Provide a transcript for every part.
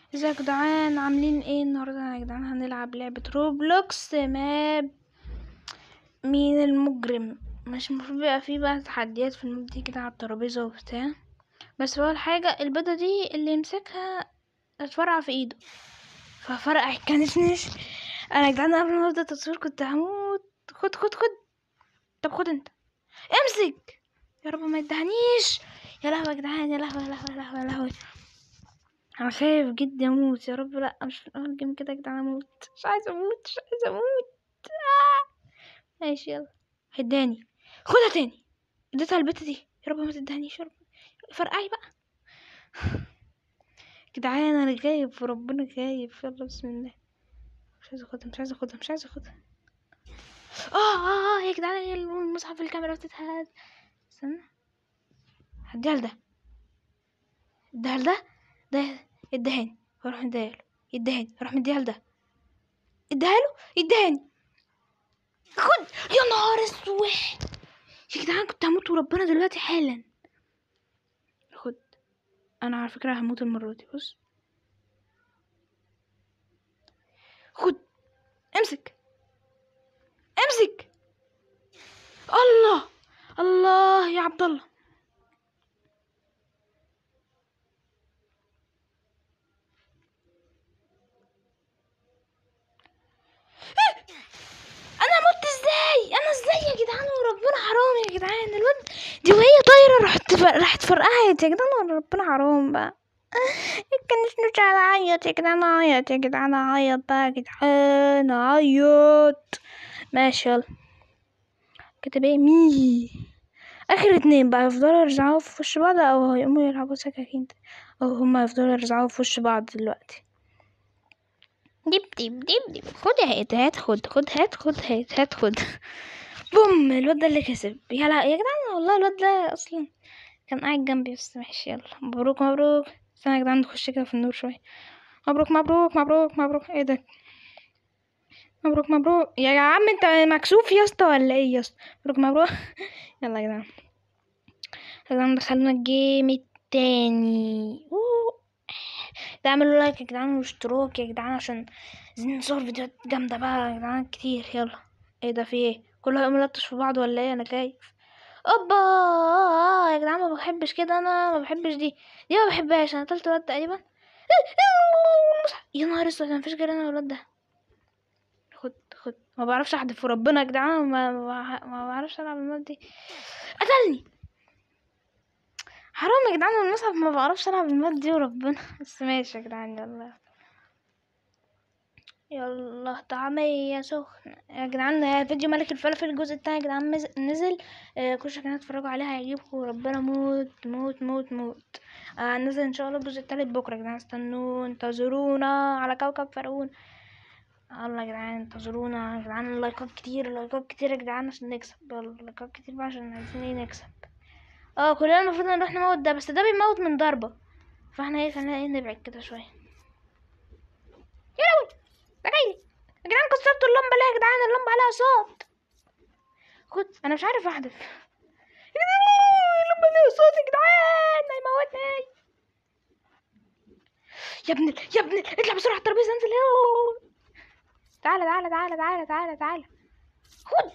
ازيك يا جدعان عاملين ايه النهارده يا جدعان هنلعب لعبة روبلوكس ماب مين المجرم مش المفروض بيبقى فيه بقى تحديات في الماب دي كده على الترابيزة وبتاع بس هو الحاجة البيضة دي اللي يمسكها اتفرقع في ايده ففرقع كانتنيش انا يا جدعان قبل ما ابدا التصوير كنت هموت خد خد خد طب خد انت امسك يا رب ما يدهنيش يا لهوي يا جدعان يا لهوي يا لهوي يا لهوي يا لهوي انا خايف جدا اموت يا رب لا مش في اول جيم كده يا جدعان اموت مش عايزه اموت مش عايزه اموت آه. ماشي يلا هداني خدها تاني اديتها البت دي يا رب ما تدهنيش يا رب فرقعي بقى جدعان انا خايف وربنا خايف يلا بسم الله مش عايزه اخدها مش عايزه اخدها مش عايزه اخدها اه اه اه يا جدعان هي المصحف في الكاميرا بتتهز استنى هديها لده اديها لده ده ادهاني واروح مديها له يدهاني اروح مديها لده اديها له يدهاني خد يا نهار اسود يا جدعان كنت هموت وربنا دلوقتي حالا خد انا على فكره هموت المره دي بص خد امسك امسك الله الله يا عبد الله انا مت ازاي انا ازاي يا جدعان وربنا حرام يا جدعان الواد دي وهي طايره رحت ف- راحت فرقعت يا جدعان وربنا حرام بقى كان مش اعيط يا جدعان اعيط يا جدعان اعيط بقى يا جدعان اعيط ماشي يلا كتب ايه مي اخر اتنين بقى يفضلوا يرزعوا في وش بعض او هيقوموا يلعبوا سكاكين او هما يفضلوا يرزعوا في وش بعض دلوقتي ديب ديب ديب ديب خد هات هات خد خد هات خد هات هات خد بوم الواد ده اللي كسب يا لا يا جدعان والله الواد ده اصلا كان قاعد جنبي بس ماشي يلا مبروك مبروك استنى يا جدعان نخش كده في النور شويه مبروك مبروك مبروك مبروك ايه ده مبروك مبروك يا عم انت مكسوف يا اسطى ولا ايه يا اسطى مبروك مبروك يلا يا جدعان يا جدعان دخلنا الجيم التاني أوه. تعملوا لايك يا جدعان واشتراك يا جدعان عشان عايزين نصور فيديوهات جامدة بقى يا جدعان كتير يلا ايه ده في ايه كله هيقوم يلطش في بعض ولا ايه انا خايف اوبا يا جدعان ما بحبش كده انا ما بحبش دي دي ما بحبهاش انا قتلت الواد تقريبا يا نهار اسود مفيش غير انا والواد ده خد خد ما بعرفش احدف وربنا يا جدعان ما, ما, ما بعرفش العب الماب دي قتلني حرام يا جدعان المصحف ما بعرفش العب الماب دي وربنا بس ماشي يا جدعان يلا يلا طعمية سخنة يا جدعان فيديو ملك الفلافل الجزء التاني يا جدعان مز- نزل آه، كل شوية اتفرجوا عليه هيعجبكم وربنا موت موت موت موت آه، نزل ان شاء الله الجزء التالت بكرة يا جدعان استنوا انتظرونا على كوكب فرعون يلا يا جدعان انتظرونا يا جدعان لايكات كتير لايكات كتير يا جدعان عشان نكسب يلا لايكات كتير بقى عشان عايزين ايه نكسب اه كلنا المفروض نروح نموت ده بس ده بيموت من ضربة فاحنا ايه خلينا ايه نبعد كده شوية يا لهوي ده جاي يا جدعان كسرتوا اللمبة ليه يا جدعان اللمبة عليها صوت خد انا مش عارف احدف يا جدعان اللمبة ليها صوت يا جدعان هيموتني يا ابن ال- يا ابن ال- اطلع بسرعة على الترابيزة انزل يلا. تعالى تعالى تعالى تعالى تعالى تعالى خد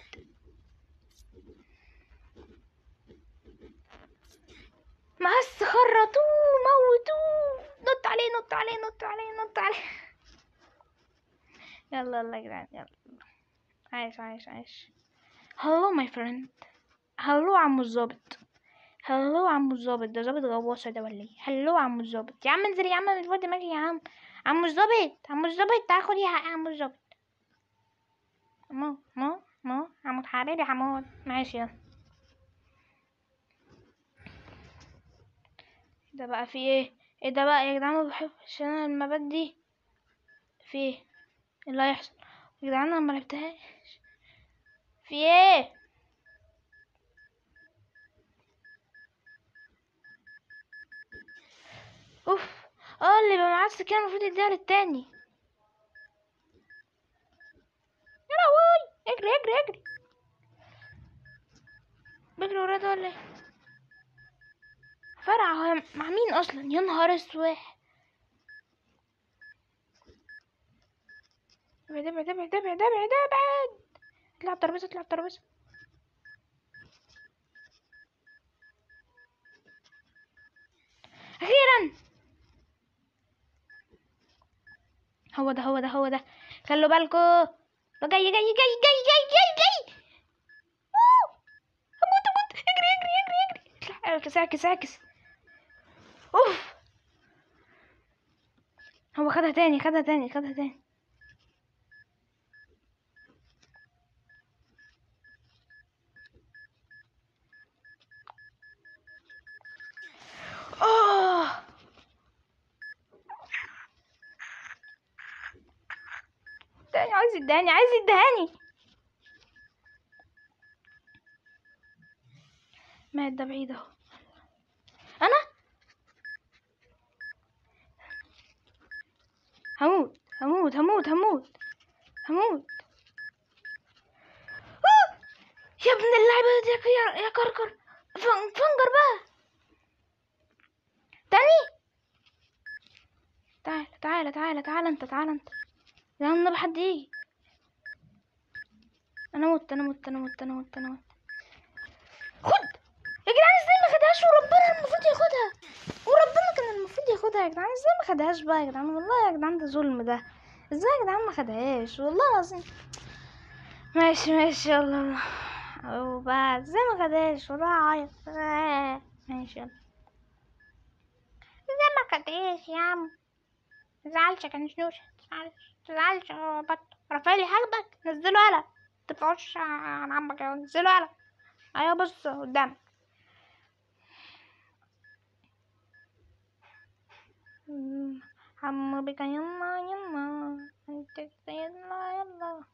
مهس خرطوه موتوه نط عليه نط عليه نط عليه نط عليه يلا يلا يا جدعان يلا عايش عايش عايش هلو ماي فريند هلو عمو الظابط هلو عمو الظابط ده ظابط غواصة ده ولا ايه هلو عمو الظابط يا عم انزل يا عم من فوق دماغي يا عم عمو الظابط عمو الظابط تعال خد يا عمو الظابط مو مو مو عمو حبيبي حمود ماشي يلا ده بقى في ايه ايه ده بقى يا جدعان ما بحبش انا المبات دي في ايه إيه اللي هيحصل يا جدعان انا ما لعبتهاش في ايه اوف اه اللي يبقى معاه السكينة المفروض يديها للتاني يا لهوي اجري اجري اجري بجري وراه ده ولا ايه فرع هو مع مين اصلا يا نهار اسود ابعد ابعد ابعد ابعد ابعد ابعد اطلع على الترابيزه اطلع على الترابيزه اخيرا هو ده هو ده هو ده خلوا بالكوا جاي جاي جاي جاي جاي جاي جاي أوه. هموت هموت اجري اجري اجري اجري اطلع اعكس اعكس اعكس اوف هو خدها تاني خدها تاني خدها تاني آه تاني عايز يدهاني عايز يدهاني مات ده بعيد اهو انا هموت هموت هموت هموت هموت آه! يا ابن اللعبة دي يا- يا كركر فن- فنجر بقى تاني تعال تعال تعال تعال انت تعال انت يا النبي حد يجي انا مت انا مت انا مت انا مت انا مت خد يا جدعان ازاي ما خدهاش وربنا المفروض ياخدها وربنا كان المفروض ياخدها يا جدعان ازاي ما خدهاش بقى يا جدعان والله يا جدعان ده ظلم ده ازاي يا جدعان ما خدهاش والله العظيم ماشي ماشي يلا وبعد ازاي ما خدهاش والله عيط آه، ماشي يلا ازاي ما خدهاش يا عم متزعلش يا كنشنوش متزعلش متزعلش يا بط رافائيل حاجبك نزله قلم متدفعوش عن عمك يا نزله قلم ايوه بص قدامك مم، عمو بك يما يما انت كده يلا يلا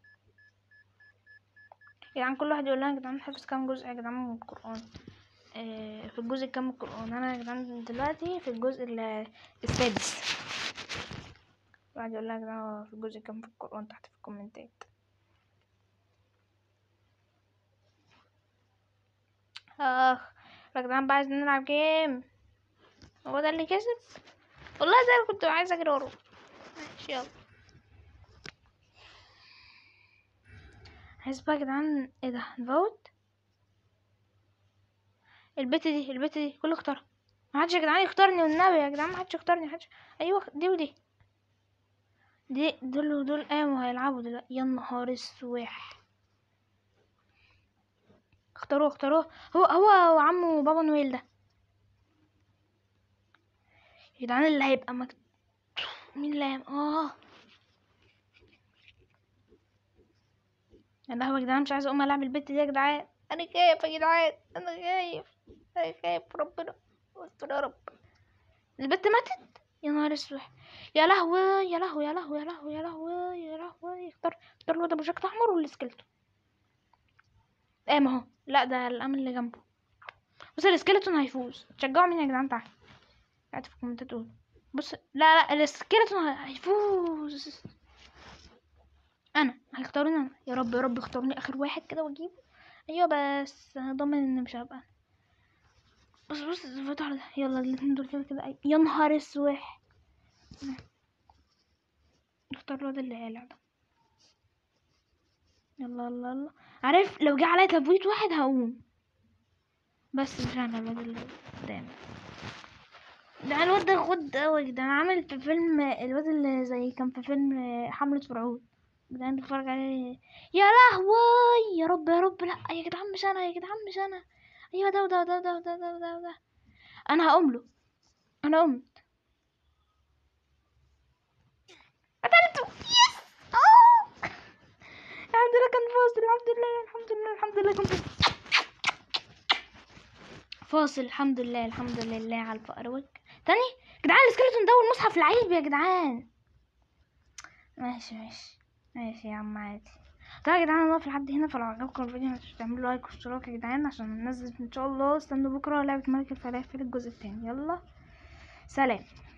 يا جدعان كل واحد يقول لنا يا جدعان حافظ كام جزء يا جدعان من القرآن آه، في الجزء كام من القرآن انا يا جدعان دلوقتي في الجزء ال- السادس واحد يقول لنا يا جدعان هو في الجزء كام في القرآن تحت في الكومنتات اخ يا جدعان بقى عايزين نلعب جيم هو ده اللي كسب والله زي ما كنت عايز اجري وراه ماشي يلا عايز بقى يا جدعان ايه ده نفوت البت دي البت دي كله اختار ما حدش يا جدعان يختارني والنبي يا جدعان ما حدش يختارني محدش ايوه دي ودي دي دول ودول قاموا هيلعبوا دلوقتي يا نهار اسوح اختاروه اختاروه هو هو وعمه بابا نويل ده يا جدعان اللي هيبقى مكت... مين اللي هيبقى اه يا لهوي يا جدعان مش عايزه اقوم العب البت دي يا جدعان انا خايف يا جدعان انا خايف انا خايف ربنا استر يا رب البت ماتت يا نهار اسود يا لهوي يا لهوي يا لهوي يا لهوي يا لهوي يا لهوي اختار اختار الواد ابو شكل احمر واللي سكلته ايه ما هو لا ده الامل اللي جنبه بص السكيلتون هيفوز تشجعوا مين يا جدعان تعالى قاعد في الكومنتات تقول بص لا لا السكيلتون هيفوز انا هيختاروني انا يا رب يا رب اختاروني اخر واحد كده واجيبه ايوه بس انا ضامن ان مش هبقى أنا. بص بص فوت على ده يلا الاتنين دول كده كده أي- يا نهار اسوح نختار الواد اللي هيلعب ده يلا يلا يلا عارف لو جه عليا تبويت واحد هقوم بس مش انا الواد اللي قدامي ده الواد ده خد اوي ده انا عامل في فيلم الواد اللي زي كان في فيلم حملة فرعون جدعان بتفرج عليه يا لهوي يا رب يا رب لا يا جدعان مش انا يا جدعان مش انا ايوه ده وده وده وده وده وده وده وده انا هقوم له انا قمت قتلته يس أوه. الحمد لله كان فاصل الحمد لله الحمد لله الحمد لله كنت فاصل الحمد لله الحمد لله على الفقر وك تاني جدعان السكeleton ده والمصحف العيب يا جدعان ماشي ماشي ماشي يا عم عادي طيب يا جدعان انا في لحد هنا فلو عجبكم الفيديو متنسوش تعملوا لايك واشتراك يا جدعان عشان ننزل ان شاء الله استنوا بكره لعبه ملك الفلافل الجزء التاني يلا سلام